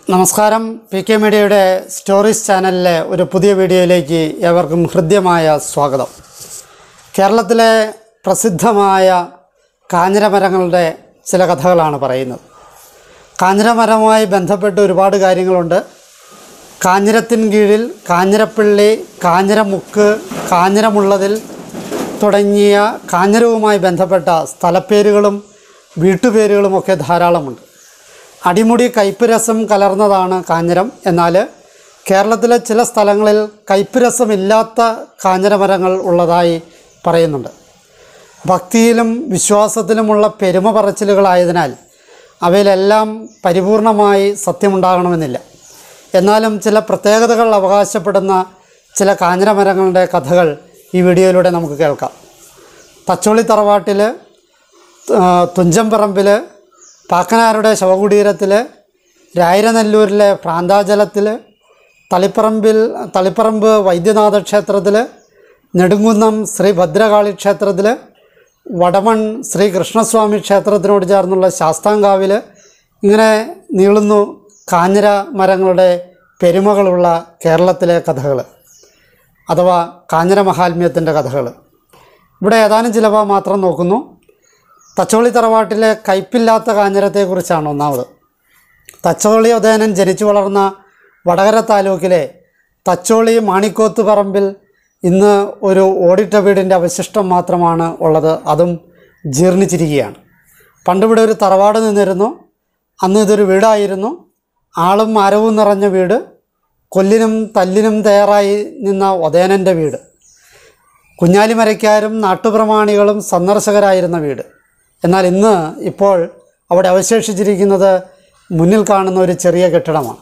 നമസ്കാരം P K മീഡിയയുടെ stories ചാനലിലെ ഒരു പുതിയ വീഡിയോയിലേക്ക് ഏവർക്കും ഹൃദ്യമായ സ്വാഗതം കേരളത്തിലെ പ്രസിദ്ധമായ കാഞ്ഞിരമരങ്ങളുടെ ചില കഥകളാണ് പറയുന്നത് കാഞ്ഞിരമരവുമായി ബന്ധപ്പെട്ട് ഒരുപാട് കാര്യങ്ങളുണ്ട് കാഞ്ഞിരത്തിൻ കീഴിൽ കാഞ്ഞിരപ്പള്ളി കാഞ്ഞിരമുക്ക് കാഞ്ഞിരമുള്ളതിൽ തുടങ്ങിയ കാഞ്ഞിരവുമായി ബന്ധപ്പെട്ട സ്ഥലപ്പേരുകളും വീട്ടുപേരുകളുമൊക്കെ ധാരാളമുണ്ട് അടിമുടി കയ്പ് രസം കലർന്നതാണ് കാഞ്ഞിരം എന്നാൽ കേരളത്തിലെ ചില സ്ഥലങ്ങളിൽ കയ്പ് രസമില്ലാത്ത കാഞ്ഞിരമരങ്ങൾ ഉള്ളതായി പറയുന്നുണ്ട് ഭക്തിയിലും വിശ്വാസത്തിലുമുള്ള പെരുമ പറച്ചിലുകളായതിനാൽ അവയിലെല്ലാം പരിപൂർണമായി സത്യമുണ്ടാകണമെന്നില്ല എന്നാലും ചില പ്രത്യേകതകൾ അവകാശപ്പെടുന്ന ചില കാഞ്ഞിരമരങ്ങളുടെ കഥകൾ ഈ വീഡിയോയിലൂടെ നമുക്ക് കേൾക്കാം തച്ചോളി തറവാട്ടിൽ ആ, തുഞ്ചംപറമ്പിൽ പാക്കനാരുടെ ശവകുടീരത്തിൽ രായിരനെല്ലൂരിലെ പ്രാന്താചലത്തിൽ തളിപ്പറമ്പിൽ തളിപ്പറമ്പ് വൈദ്യനാഥ ക്ഷേത്രത്തിൽ നെടുങ്കുന്നം ശ്രീ ഭദ്രകാളി ക്ഷേത്രത്തിൽ വടമൺ ശ്രീ കൃഷ്ണസ്വാമി ക്ഷേത്രത്തിനോട് ചേർന്നുള്ള ശാസ്താംകാവിൽ ഇങ്ങനെ നീളുന്നു കാഞ്ഞിര മരങ്ങളുടെ പെരുമകളുള്ള കേരളത്തിലെ കഥകൾ അഥവാ കാഞ്ഞിര മഹാത്മ്യത്തിൻ്റെ കഥകൾ ഇവിടെ ഏതാനും ചിലവ മാത്രം നോക്കുന്നു തച്ചോളി തറവാട്ടിലെ കയ്പില്ലാത്ത കാഞ്ഞിരത്തെക്കുറിച്ചാണ് ഒന്നാമത് തച്ചോളി ഉദയനൻ ജനിച്ചു വളർന്ന വടകര താലൂക്കിലെ തച്ചോളി മാണിക്കോത്ത് പറമ്പിൽ ഇന്ന് ഒരു ഓടിട്ട വീടിൻ്റെ അവശിഷ്ടം മാത്രമാണ് ഉള്ളത് അതും ജീർണിച്ചിരിക്കുകയാണ് പണ്ടിവിടെ ഒരു തറവാട് നിന്നിരുന്നു അന്ന് ഇതൊരു വീടായിരുന്നു ആളും മരവും നിറഞ്ഞ വീട് കൊല്ലിനും തല്ലിനും തയ്യാറായി നിന്ന ഉദയനൻ്റെ വീട് കുഞ്ഞാലിമരയ്ക്കാരും നാട്ടുപ്രമാണികളും സന്ദർശകരായിരുന്ന വീട് എന്നാൽ ഇന്ന് ഇപ്പോൾ അവിടെ അവശേഷിച്ചിരിക്കുന്നത് മുന്നിൽ കാണുന്ന ഒരു ചെറിയ കെട്ടിടമാണ്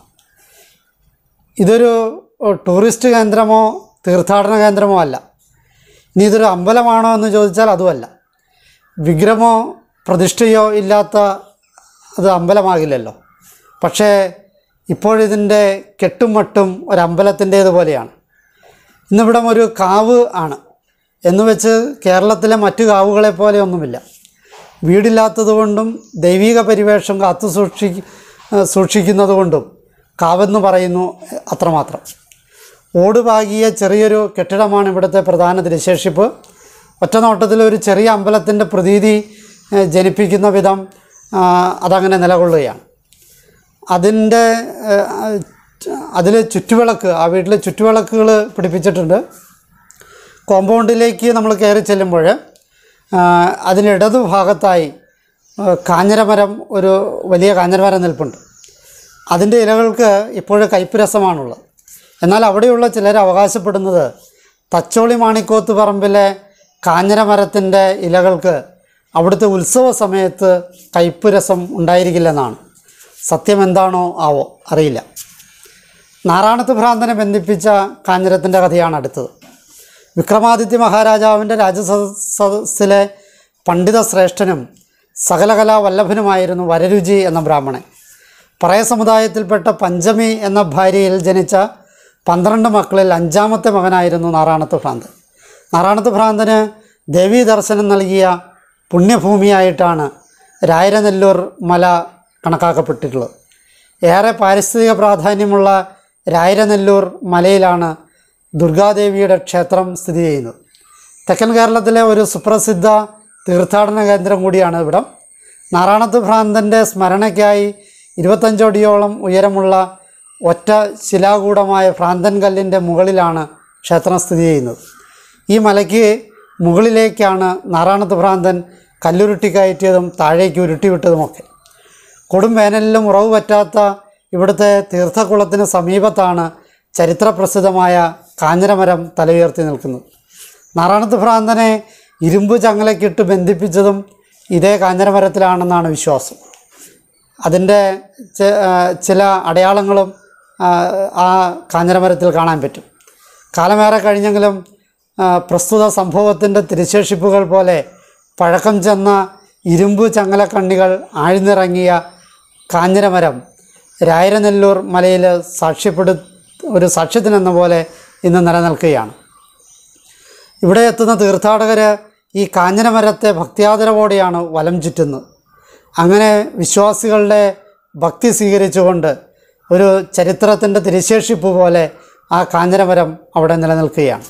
ഇതൊരു ടൂറിസ്റ്റ് കേന്ദ്രമോ തീർത്ഥാടന കേന്ദ്രമോ അല്ല ഇനി ഇതൊരു അമ്പലമാണോ എന്ന് ചോദിച്ചാൽ അതുമല്ല വിഗ്രഹമോ പ്രതിഷ്ഠയോ ഇല്ലാത്ത അത് അമ്പലമാകില്ലല്ലോ പക്ഷേ ഇപ്പോഴിതിൻ്റെ കെട്ടും മട്ടും ഒരു അമ്പലത്തിൻ്റേതുപോലെയാണ് ഇന്നിവിടം ഒരു കാവ് ആണ് എന്ന് വെച്ച് കേരളത്തിലെ മറ്റു കാവുകളെ പോലെ ഒന്നുമില്ല വീടില്ലാത്തതുകൊണ്ടും ദൈവിക പരിവേഷം കാത്തു സൂക്ഷി സൂക്ഷിക്കുന്നത് കൊണ്ടും കാവെന്ന് പറയുന്നു അത്രമാത്രം ഓട് പാകിയ ചെറിയൊരു കെട്ടിടമാണ് ഇവിടുത്തെ പ്രധാന ദൃശേഷിപ്പ് ഒറ്റനോട്ടത്തിൽ ഒരു ചെറിയ അമ്പലത്തിൻ്റെ പ്രതീതി ഏഹ്, ജനിപ്പിക്കുന്ന വിധം ആ, അതങ്ങനെ നിലകൊള്ളുകയാണ് അതിൻ്റെ അതിൽ ചുറ്റുവിളക്ക് ആ വീട്ടിൽ ചുറ്റുവിളക്കുകൾ പിടിപ്പിച്ചിട്ടുണ്ട് കോമ്പൗണ്ടിലേക്ക് നമ്മൾ കയറി ചെല്ലുമ്പോൾ അതിനിടതു ഭാഗത്തായി ആ, കാഞ്ഞിരമരം ഒരു വലിയ കാഞ്ഞിരമരം നിൽപ്പുണ്ട് അതിൻ്റെ ഇലകൾക്ക് ഇപ്പോഴും കയ്പ് രസമാണുള്ളത് എന്നാൽ അവിടെയുള്ള ചിലർ അവകാശപ്പെടുന്നത് തച്ചോളി മാണിക്കോത്ത് പറമ്പിലെ കാഞ്ഞിരമരത്തിൻ്റെ ഇലകൾക്ക് അവിടുത്തെ ഉത്സവ സമയത്ത് കയ്പ് രസം ഉണ്ടായിരിക്കില്ലെന്നാണ് സത്യം എന്താണോ ആവോ അറിയില്ല നാറാണത്ത് ഭ്രാന്തനെ ബന്ധിപ്പിച്ച കാഞ്ഞിരത്തിൻ്റെ കഥയാണ് അടുത്തത് വിക്രമാദിത്യ മഹാരാജാവിൻ്റെ രാജസദസ്സിലെ പണ്ഡിത ശ്രേഷ്ഠനും സകലകലാ വല്ലഭനുമായിരുന്നു വരരുചി എന്ന ബ്രാഹ്മണൻ പറയ സമുദായത്തിൽപ്പെട്ട പഞ്ചമി എന്ന ഭാര്യയിൽ ജനിച്ച പന്ത്രണ്ട് മക്കളിൽ അഞ്ചാമത്തെ മകനായിരുന്നു നാറാണത്ത് ഭ്രാന്തൻ നാറാണത്ത് ഭ്രാന്തന് ദേവീ ദർശനം നൽകിയ പുണ്യഭൂമിയായിട്ടാണ് രായരനെല്ലൂർ മല കണക്കാക്കപ്പെട്ടിട്ടുള്ളത് ഏറെ പാരിസ്ഥിതിക പ്രാധാന്യമുള്ള രായരനെല്ലൂർ മലയിലാണ് ദുർഗാദേവിയുടെ ക്ഷേത്രം സ്ഥിതി ചെയ്യുന്നത് തെക്കൻ കേരളത്തിലെ ഒരു സുപ്രസിദ്ധ തീർത്ഥാടന കേന്ദ്രം കൂടിയാണ് ഇവിടം നാറാണത്ത് ഭ്രാന്തൻ്റെ സ്മരണയ്ക്കായി ഇരുപത്തഞ്ചടിയോളം ഉയരമുള്ള ഒറ്റ ശിലാകൂടമായ ഭ്രാന്തൻ കല്ലിൻ്റെ മുകളിലാണ് ക്ഷേത്രം സ്ഥിതി ചെയ്യുന്നത് ഈ മലയ്ക്ക് മുകളിലേക്കാണ് നാറാണത്ത് ഭ്രാന്തൻ കല്ലുരുട്ടി കയറ്റിയതും താഴേക്ക് ഉരുട്ടിവിട്ടതുമൊക്കെ കൊടും വേനലിലും ഉറവ് പറ്റാത്ത ഇവിടുത്തെ തീർത്ഥക്കുളത്തിന് സമീപത്താണ് ചരിത്രപ്രസിദ്ധമായ കാഞ്ഞിരമരം തലയുയർത്തി നിൽക്കുന്നത് നാറാണത്ത് ഭ്രാന്തനെ ഇരുമ്പ് ചങ്ങലക്കിട്ട് ബന്ധിപ്പിച്ചതും ഇതേ കാഞ്ഞിരമരത്തിലാണെന്നാണ് വിശ്വാസം അതിൻ്റെ ചെ- ആ, ചില അടയാളങ്ങളും ആ, ആ കാഞ്ഞിരമരത്തിൽ കാണാൻ പറ്റും കാലമേറെ കഴിഞ്ഞെങ്കിലും ആ, പ്രസ്തുത സംഭവത്തിൻ്റെ തിരുശേഷിപ്പുകൾ പോലെ പഴക്കം ചെന്ന ഇരുമ്പ് ചങ്ങലക്കണ്ണികൾ ആഴ്ന്നിറങ്ങിയ കാഞ്ഞിരമരം രായരനെല്ലൂർ മലയിൽ സാക്ഷ്യപ്പെടു ഒരു സാക്ഷ്യത്തിനെന്ന പോലെ ഇന്ന് നിലനിൽക്കുകയാണ് ഇവിടെ എത്തുന്ന തീർത്ഥാടകർ ഈ കാഞ്ഞിരമരത്തെ ഭക്തിയാദരവോടെയാണ് വലം ചുറ്റുന്നത് അങ്ങനെ വിശ്വാസികളുടെ ഭക്തി സ്വീകരിച്ചുകൊണ്ട് ഒരു ചരിത്രത്തിൻ്റെ തിരിശേഷിപ്പ് പോലെ ആ കാഞ്ഞിരമരം അവിടെ നിലനിൽക്കുകയാണ്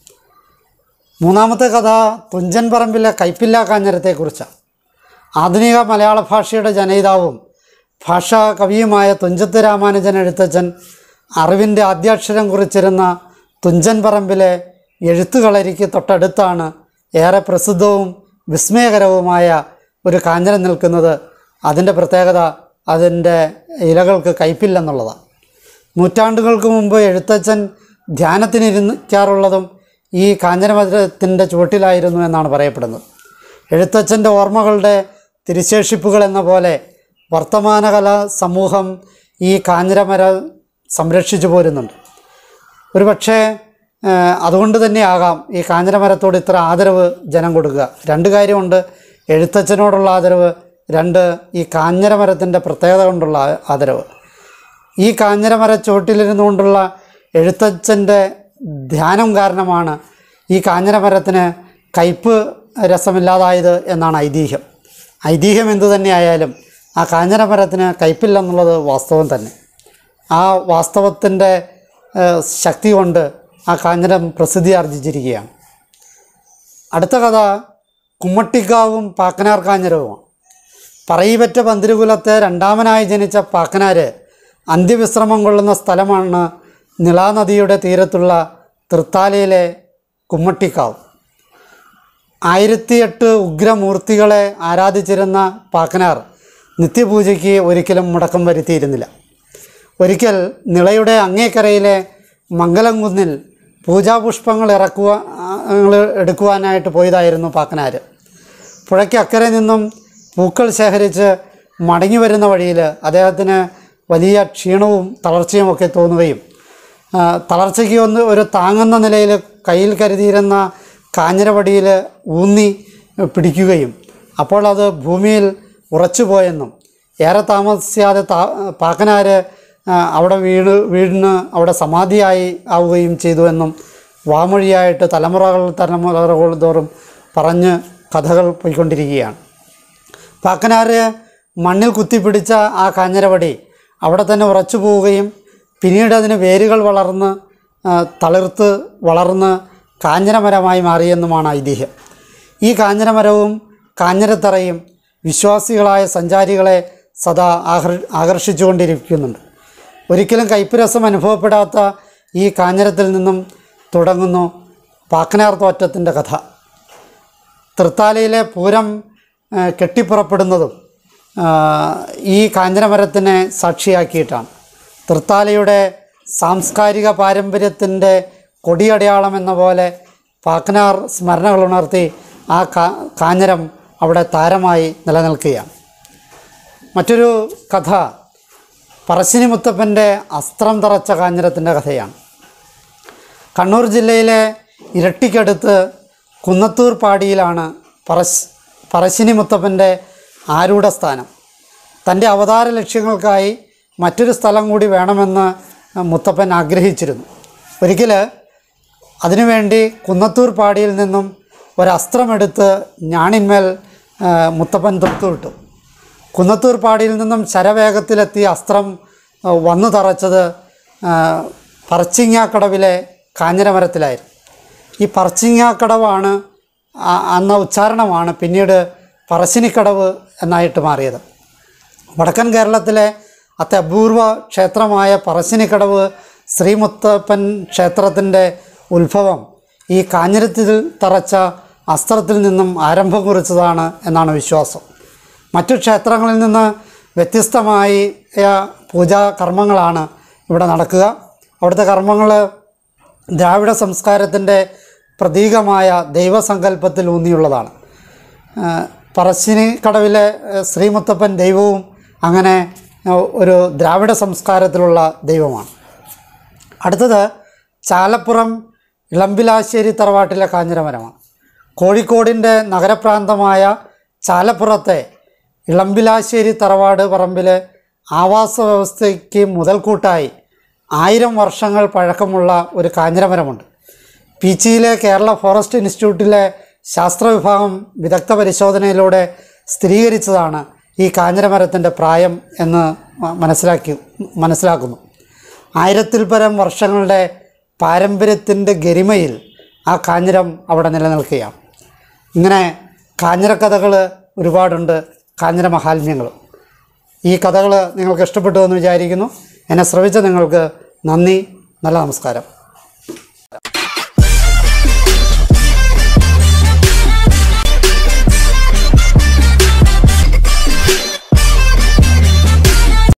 മൂന്നാമത്തെ കഥ തുഞ്ചൻ പറമ്പിലെ കൈപ്പില്ല കാഞ്ഞിരത്തെക്കുറിച്ചാണ് ആധുനിക മലയാള ഭാഷയുടെ ജനയിതാവും ഭാഷാ കവിയുമായ തുഞ്ചത്ത് രാമാനുജൻ എഴുത്തച്ഛൻ അറിവിൻ്റെ ആദ്യാക്ഷരം കുറിച്ചിരുന്ന തുഞ്ചൻ പറമ്പിലെ എഴുത്തുകളരിക്ക് തൊട്ടടുത്താണ് ഏറെ പ്രസിദ്ധവും വിസ്മയകരവുമായ ഒരു കാഞ്ഞിരം നിൽക്കുന്നത് അതിൻ്റെ പ്രത്യേകത അതിൻ്റെ ഇലകൾക്ക് കയ്പില്ലെന്നുള്ളതാണ് നൂറ്റാണ്ടുകൾക്ക് മുമ്പ് എഴുത്തച്ഛൻ ധ്യാനത്തിനിരിക്കാറുള്ളതും ഈ കാഞ്ഞനമരത്തിൻ്റെ ചുവട്ടിലായിരുന്നു എന്നാണ് പറയപ്പെടുന്നത് എഴുത്തച്ഛൻ്റെ ഓർമ്മകളുടെ തിരിശേഷിപ്പുകൾ എന്ന പോലെ വർത്തമാനകല സമൂഹം ഈ കാഞ്ഞിരമരം സംരക്ഷിച്ചു പോരുന്നുണ്ട് ഒരുപക്ഷേ ഏഹ്, അതുകൊണ്ട് തന്നെയാകാം ഈ കാഞ്ഞിരമരത്തോട് ഇത്ര ആദരവ് ജനം കൊടുക്കുക രണ്ട് കാര്യമുണ്ട് എഴുത്തച്ഛനോടുള്ള ആദരവ് രണ്ട് ഈ കാഞ്ഞിരമരത്തിൻ്റെ പ്രത്യേകത കൊണ്ടുള്ള ആ- ആദരവ് ഈ കാഞ്ഞിരമര ചുവട്ടിലിരുന്നുകൊണ്ടുള്ള എഴുത്തച്ഛൻ്റെ ധ്യാനം കാരണമാണ് ഈ കാഞ്ഞിരമരത്തിന് കയ്പ് രസമില്ലാതായത് എന്നാണ് ഐതിഹ്യം ഐതിഹ്യം എന്തു തന്നെയായാലും ആ കാഞ്ഞിരമരത്തിന് കയ്പില്ലെന്നുള്ളത് വാസ്തവം തന്നെ ആ വാസ്തവത്തിൻ്റെ ഏഹ്, ശക്തി കൊണ്ട് ആ കാഞ്ഞിരം പ്രസിദ്ധി ആർജിച്ചിരിക്കുകയാണ് അടുത്ത കഥ കുമ്മട്ടിക്കാവും പാക്കനാർ കാഞ്ഞിരവുമാണ് പറയിപറ്റ പന്തിരുകുലത്തെ രണ്ടാമനായി ജനിച്ച പാക്കനാര് അന്ത്യവിശ്രമം കൊള്ളുന്ന സ്ഥലമാണ് നിളാനദിയുടെ തീരത്തുള്ള തൃത്താലയിലെ കുമ്മട്ടിക്കാവ് ആയിരത്തിയെട്ട് ഉഗ്രമൂർത്തികളെ ആരാധിച്ചിരുന്ന പാക്കനാർ നിത്യപൂജയ്ക്ക് ഒരിക്കലും മുടക്കം വരുത്തിയിരുന്നില്ല ഒരിക്കൽ നിളയുടെ അങ്ങേക്കരയിലെ മംഗലംകുന്നിൽ പൂജാപുഷ്പങ്ങൾ ഇറക്കുക എടുക്കുവാനായിട്ട് പോയതായിരുന്നു പാക്കനാർ പുഴയ്ക്ക് അക്കരെ നിന്നും പൂക്കൾ ശേഖരിച്ച് മടങ്ങി വരുന്ന വഴിയിൽ അദ്ദേഹത്തിന് വലിയ ക്ഷീണവും തളർച്ചയും ഒക്കെ തോന്നുകയും ആ, തളർച്ചയ്ക്ക് ഒന്ന് ഒരു താങ്ങുന്ന നിലയിൽ കയ്യിൽ കരുതിയിരുന്ന കാഞ്ഞിരവടിയിൽ ഊന്നി പിടിക്കുകയും അപ്പോൾ അത് ഭൂമിയിൽ ഉറച്ചുപോയെന്നും ഏറെ താമസിയാതെ താ പാക്കനാർ ആ, അവിടെ വീണ് വീണ് അവിടെ സമാധിയായി ആവുകയും ചെയ്തു എന്നും വാമൊഴിയായിട്ട് തലമുറകൾ തലമുറകൾ തോറും പറഞ്ഞ് കഥകൾ പോയിക്കൊണ്ടിരിക്കുകയാണ് പാക്കനാർ മണ്ണിൽ കുത്തിപ്പിടിച്ച ആ കാഞ്ഞിരവടി അവിടെ തന്നെ ഉറച്ചു പോവുകയും പിന്നീട് അതിന് വേരുകൾ വളർന്ന് ആ, തളിർത്ത് വളർന്ന് കാഞ്ഞിരമരമായി മാറിയെന്നുമാണ് ഐതിഹ്യം ഈ കാഞ്ഞിരമരവും കാഞ്ഞിരത്തറയും വിശ്വാസികളായ സഞ്ചാരികളെ സദാ ആകർ ആകർഷിച്ചുകൊണ്ടിരിക്കുന്നുണ്ട് ഒരിക്കലും കയ്പുരസം അനുഭവപ്പെടാത്ത ഈ കാഞ്ഞിരത്തിൽ നിന്നും തുടങ്ങുന്നു പാക്കനാർ തോറ്റത്തിൻ്റെ കഥ തൃത്താലയിലെ പൂരം ആ, കെട്ടിപ്പുറപ്പെടുന്നതും ആ, ഈ കാഞ്ഞിരമരത്തിനെ സാക്ഷിയാക്കിയിട്ടാണ് തൃത്താലയുടെ സാംസ്കാരിക പാരമ്പര്യത്തിൻ്റെ കൊടിയടയാളം എന്ന പോലെ പാക്കനാർ സ്മരണകൾ ഉണർത്തി ആ കാ കാഞ്ഞിരം അവിടെ താരമായി നിലനിൽക്കുകയാണ് മറ്റൊരു കഥ പറശ്ശിനി മുത്തപ്പൻ്റെ അസ്ത്രം തറച്ച കാഞ്ഞിരത്തിൻ്റെ കഥയാണ് കണ്ണൂർ ജില്ലയിലെ ഇരട്ടിക്കടുത്ത് കുന്നത്തൂർ പാടിയിലാണ് പറശ് പറശ്ശിനി മുത്തപ്പൻ്റെ ആരൂഢസ്ഥാനം തൻ്റെ അവതാര ലക്ഷ്യങ്ങൾക്കായി മറ്റൊരു സ്ഥലം കൂടി വേണമെന്ന് മുത്തപ്പൻ ആഗ്രഹിച്ചിരുന്നു ഒരിക്കൽ അതിനുവേണ്ടി കുന്നത്തൂർ പാടിയിൽ നിന്നും ഒരസ്ത്രമെടുത്ത് ഞാണിന്മേൽ ആ, മുത്തപ്പൻ തൊട്ടുവിട്ടു കുന്നത്തൂർ പാടിയിൽ നിന്നും ശരവേഗത്തിലെത്തിയ അസ്ത്രം ആ, വന്നു തറച്ചത് ആ, പറച്ചിങ്ങാക്കടവിലെ കാഞ്ഞിരമരത്തിലായിരുന്നു ഈ പറച്ചിങ്ങാക്കടവാണ് ആ- അന്ന ഉച്ചാരണമാണ് പിന്നീട് പറശ്ശിനിക്കടവ് എന്നായിട്ട് മാറിയത് വടക്കൻ കേരളത്തിലെ അത്യപൂർവ ക്ഷേത്രമായ പറശ്ശിനിക്കടവ് ശ്രീമുത്തപ്പൻ ക്ഷേത്രത്തിൻ്റെ ഉത്ഭവം ഈ കാഞ്ഞിരത്തിൽ തറച്ച അസ്ത്രത്തിൽ നിന്നും ആരംഭം കുറിച്ചതാണ് എന്നാണ് വിശ്വാസം മറ്റു ക്ഷേത്രങ്ങളിൽ നിന്ന് വ്യത്യസ്തമായി പൂജാ കർമ്മങ്ങളാണ് ഇവിടെ നടക്കുക അവിടുത്തെ കർമ്മങ്ങൾ ദ്രാവിഡ സംസ്കാരത്തിൻ്റെ പ്രതീകമായ ദൈവസങ്കല്പത്തിൽ ഊന്നിയുള്ളതാണ് ആ, പറശ്ശിനി കടവിലെ ആ, ശ്രീമുത്തപ്പൻ ദൈവവും അങ്ങനെ ആ, ഒരു ദ്രാവിഡ സംസ്കാരത്തിലുള്ള ദൈവമാണ് അടുത്തത് ചാലപ്പുറം ഇളമ്പിലാശ്ശേരി തറവാട്ടിലെ കാഞ്ഞിരമരമാണ് കോഴിക്കോടിൻ്റെ നഗരപ്രാന്തമായ ചാലപ്പുറത്തെ ഇളമ്പിലാശ്ശേരി തറവാട് പറമ്പിലെ ആവാസ വ്യവസ്ഥയ്ക്ക് മുതൽക്കൂട്ടായി ആയിരം വർഷങ്ങൾ പഴക്കമുള്ള ഒരു കാഞ്ഞിരമരമുണ്ട് പീച്ചിയിലെ കേരള ഫോറസ്റ്റ് ഇൻസ്റ്റിറ്റ്യൂട്ടിലെ ശാസ്ത്ര വിഭാഗം വിദഗ്ധ പരിശോധനയിലൂടെ സ്ഥിരീകരിച്ചതാണ് ഈ കാഞ്ഞിരമരത്തിൻ്റെ പ്രായം എന്ന് മ- മനസ്സിലാക്കി മനസ്സിലാക്കുന്നു ആയിരത്തിൽ പരം വർഷങ്ങളുടെ പാരമ്പര്യത്തിൻ്റെ ഗരിമയിൽ ആ കാഞ്ഞിരം അവിടെ നിലനിൽക്കുകയാണ് ഇങ്ങനെ കാഞ്ഞിര കഥകൾ ഒരുപാടുണ്ട് കാഞ്ഞിര മഹാത്മ്യങ്ങൾ ഈ കഥകൾ നിങ്ങൾക്ക് ഇഷ്ടപ്പെട്ടു എന്ന് വിചാരിക്കുന്നു എന്നെ ശ്രവിച്ച നിങ്ങൾക്ക് നന്ദി നല്ല നമസ്കാരം